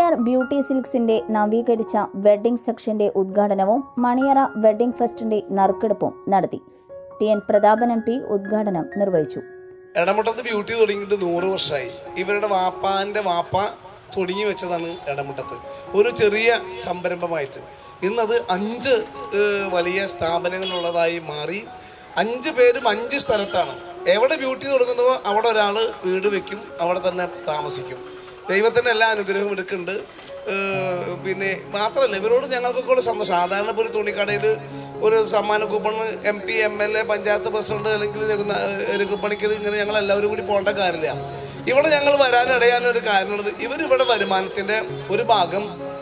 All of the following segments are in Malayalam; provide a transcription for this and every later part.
മണിയാർ ബ്യൂട്ടി സിൽക്സിന്റെ നവീകരിച്ച വെഡ്ഡിംഗ് സെക്ഷന്റെ ഉദ്ഘാടനവും മണിയറ വെഡ്ഡിംഗ് ഫെസ്റ്റിന്റെ നറുക്കെടുപ്പും നടത്തി T N Prathapan M P ഉദ്ഘാടനം നിർവഹിച്ചു എടമുട്ടത്ത് ബ്യൂട്ടി തുടങ്ങിയിട്ട് നൂറ് വർഷമായി ഇവരുടെ വാപ്പാന്റെ വാപ്പ തുടങ്ങി വെച്ചതാണ് എടമുട്ടത്ത് ഒരു ചെറിയ സംരംഭമായിട്ട് ഇന്നത് അഞ്ച് ഏഹ്, വലിയ സ്ഥാപനങ്ങളുള്ളതായി മാറി അഞ്ച് പേരും അഞ്ച് സ്ഥലത്താണ് എവിടെ ബ്യൂട്ടി തുടങ്ങുന്നവോ അവിടെ ഒരാൾ വീട് വെക്കും അവിടെ തന്നെ താമസിക്കും ദൈവത്തിൻ്റെ എല്ലാ അനുഗ്രഹവും എടുക്കുന്നുണ്ട് ഏഹ്, പിന്നെ മാത്രമല്ല ഇവരോട് ഞങ്ങൾക്കൊക്കെ കൂടെ സന്തോഷം സാധാരണ ഇപ്പോൾ ഒരു തുണിക്കടയിൽ ഒരു സമ്മാന coupon M P M L A panchayat president അല്ലെങ്കിൽ രഘുനാ- രഘുപണിക്കർ ഇങ്ങനെ ഞങ്ങൾ എല്ലാവരും കൂടി പോകേണ്ട കാര്യമില്ല ഇവിടെ ഞങ്ങൾ വരാനിടയാനൊരു കാരണമുള്ളത് ഇവരിവിടെ വരുമാനത്തിൻ്റെ ഒരു ഭാഗം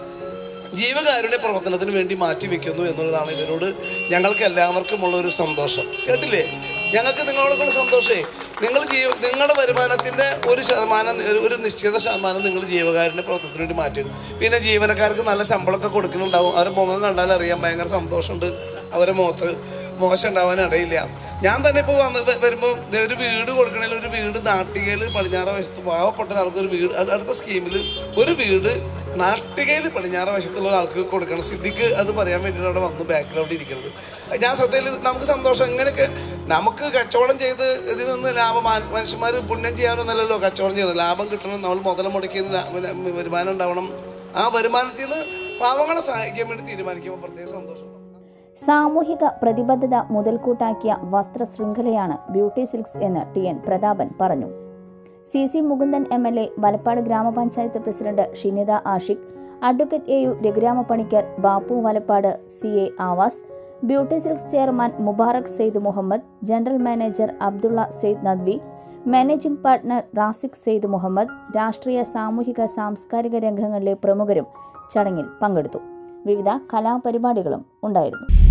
ജീവകാരുണ്യ പ്രവർത്തനത്തിന് വേണ്ടി മാറ്റി വെക്കുന്നു എന്നുള്ളതാണ് ഇവരോട് ഞങ്ങൾക്ക് എല്ലാവർക്കുമുള്ള ഒരു സന്തോഷം കേട്ടില്ലേ ഞങ്ങൾക്ക് നിങ്ങളോടൊക്കെ സന്തോഷമേ നിങ്ങൾ ജീവ നിങ്ങളുടെ വരുമാനത്തിൻ്റെ ഒരു ശതമാനം ഒരു- ഒരു നിശ്ചിത ശതമാനം നിങ്ങൾ ജീവകാരുണ്യ പ്രവർത്തനത്തിന് വേണ്ടി മാറ്റി വെക്കും പിന്നെ ജീവനക്കാർക്ക് നല്ല ശമ്പളമൊക്കെ കൊടുക്കുന്നുണ്ടാവും അവരുടെ മുഖം കണ്ടാൽ അറിയാം ഭയങ്കര സന്തോഷമുണ്ട് അവരുടെ മുഖത്ത് മോശം ഉണ്ടാവാൻ ഇടയില്ല ഞാൻ തന്നെ ഇപ്പോൾ വന്ന് വ- വരുമ്പോൾ ദേ ഒരു വീട് കൊടുക്കണേൽ ഒരു വീട് നാട്ടികയിൽ പടിഞ്ഞാറ വശത്ത് പാവപ്പെട്ട ഒരാൾക്ക് ഒരു വീട് അ- അടുത്ത സ്കീമിൽ ഒരു വീട് നാട്ടികയിൽ പടിഞ്ഞാറ വശത്തുള്ള ഒരാൾക്ക് കൊടുക്കണം സിദ്ദിഖ് അത് പറയാൻ വേണ്ടിയിട്ട് അവിടെ വന്ന് ബാക്കിൽ അവിടെ ഇരിക്കുന്നത് ഞാൻ സത്യത്തിൽ നമുക്ക് സന്തോഷം ഇങ്ങനെയൊക്കെ നമുക്ക് കച്ചവടം ചെയ്ത് ഇതിൽ നിന്ന് ലാഭം ആ- മനുഷ്യന്മാർ പുണ്യം ചെയ്യാനൊന്നല്ലല്ലോ കച്ചവടം ചെയ്യണം ലാഭം കിട്ടണം നമ്മൾ മുതൽ മുടക്കി വരുമാനം ഉണ്ടാവണം ആ വരുമാനത്തിൽ നിന്ന് പാവങ്ങളെ സഹായിക്കാൻ വേണ്ടി തീരുമാനിക്കുമ്പോൾ പ്രത്യേക സന്തോഷം സാമൂഹിക പ്രതിബദ്ധത മുതൽക്കൂട്ടാക്കിയ വസ്ത്രശൃംഖലയാണ് ബ്യൂട്ടി സിൽക്സ് എന്ന് ടി എൻ പ്രതാപൻ പറഞ്ഞു C C Mukundan M L A Valappad ഗ്രാമപഞ്ചായത്ത് president Shinitha Ashiq advocate A U Raghurama Panicker Bappu Valappad C A Avas beauty silks chairman Mubarak Sayed Muhammad general manager Abdulla Sayed Nadwi managing partner Rasiq Sayed Muhammad രാഷ്ട്രീയ സാമൂഹിക സാംസ്കാരിക രംഗങ്ങളിലെ പ്രമുഖരും ചടങ്ങിൽ പങ്കെടുത്തു വിവിധ കലാപരിപാടികളും ഉണ്ടായിരുന്നു